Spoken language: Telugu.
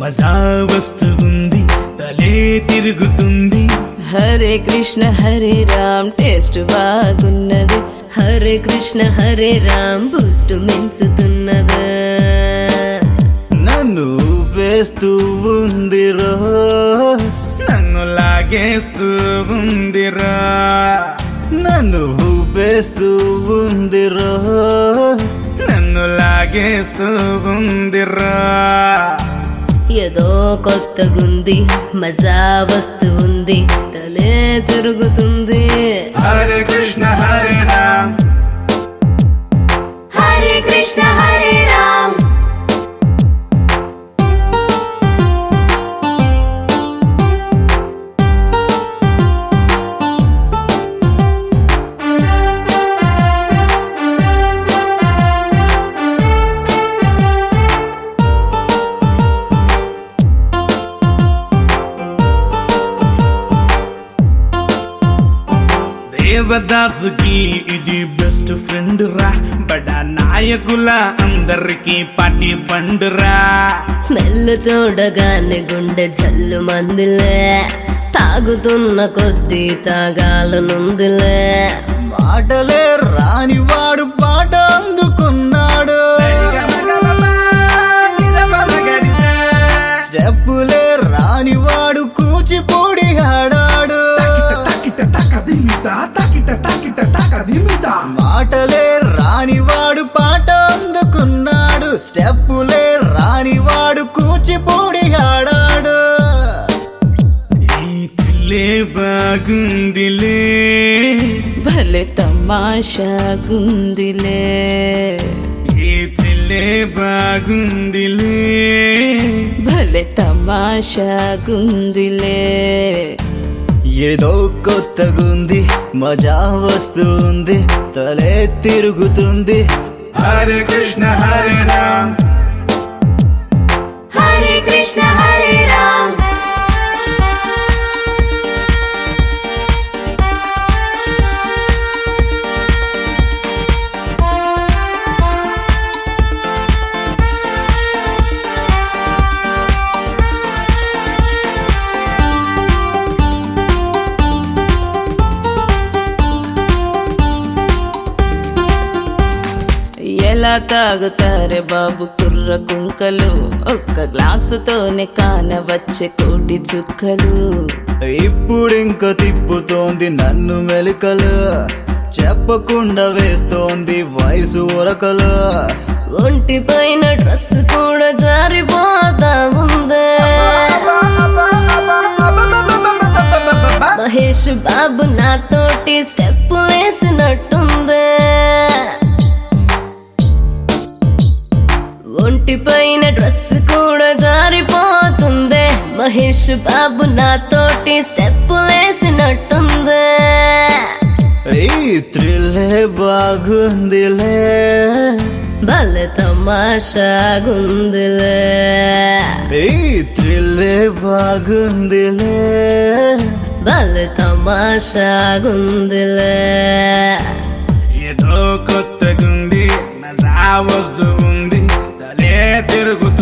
మజా వస్తుంది తలే తిరుగుతుంది హరే కృష్ణ హరే రామ్ టేస్ట్ బాగున్నది హరే కృష్ణ హరే రామ్ బూస్ట్ మించుతున్నది నన్ను వేస్తూ ఉందిరో నన్ను లాగేస్తూ ఉందిరా నన్ను వేస్తూ ఉందిరో నన్ను లాగేస్తూ ఉందిరా ఏదో కొత్తగుంది మజా వస్తుంది తలే తిరుగుతుంది హరే కృష్ణ హరే రామ్ హరే కృష్ణ హరే రామ్ దేవదాసుకి ఇది బెస్ట్ ఫ్రెండ్ రా బడా నాయకుల అందరికి పార్టీ ఫండ్ రా స్మెల్ చూడగానే గుండె జల్లు మందిలే తాగుతున్న కొద్దీ తాగాలనుందిలే మాటలే రానివాడు పాట అందుకున్నాడు స్టెప్పులే రానివాడు కూచిపూడి ఆడాడు మాటలే రానివాడు పాట అందుకున్నాడు స్టెప్పులే రానివాడు కూచిపూడి ఆడాడు ఈ తిల్లే బాగుందిలే భలే తమాషా గుందిలే ఈ తిల్లే బాగుందిలే భలే తమాషా గుందిలే ఏదో కొత్తగుంది మజా వస్తుంది తలే తిరుగుతుంది హరే కృష్ణ హరే రామ్ హరే కృష్ణ హరే రామ్ ఎలా తాగుతారే బాబు కుర్ర కుంకలు ఒక్క గ్లాసుతోనే కానవచ్చే కోటి చుక్కలు ఇప్పుడింక తిప్పుతోంది నన్ను మెలికలు చెప్పకుండా వేస్తోంది వయసు ఉరకలు ఒంటి పైన డ్రెస్ కూడా జారిపోతా ఉందే మహేష్ బాబు నాతోటి స్టెప్ వేసినట్టుందే ఒంటి పైన డ్రెస్ కూడా జారిపోతుందే మహేష్ బాబు నాతోటి స్టెప్ వేసినట్టుందే ఈ త్రిల్లే బాగుందిలే భలే తమాషాగుందిలే ఈ త్రిల్లే బాగుందిలే భలే తమాషాగుందిలే ఏదో కొత్తగుంది మజా వస్తూ ఉంది తలే తిరుగుతుంది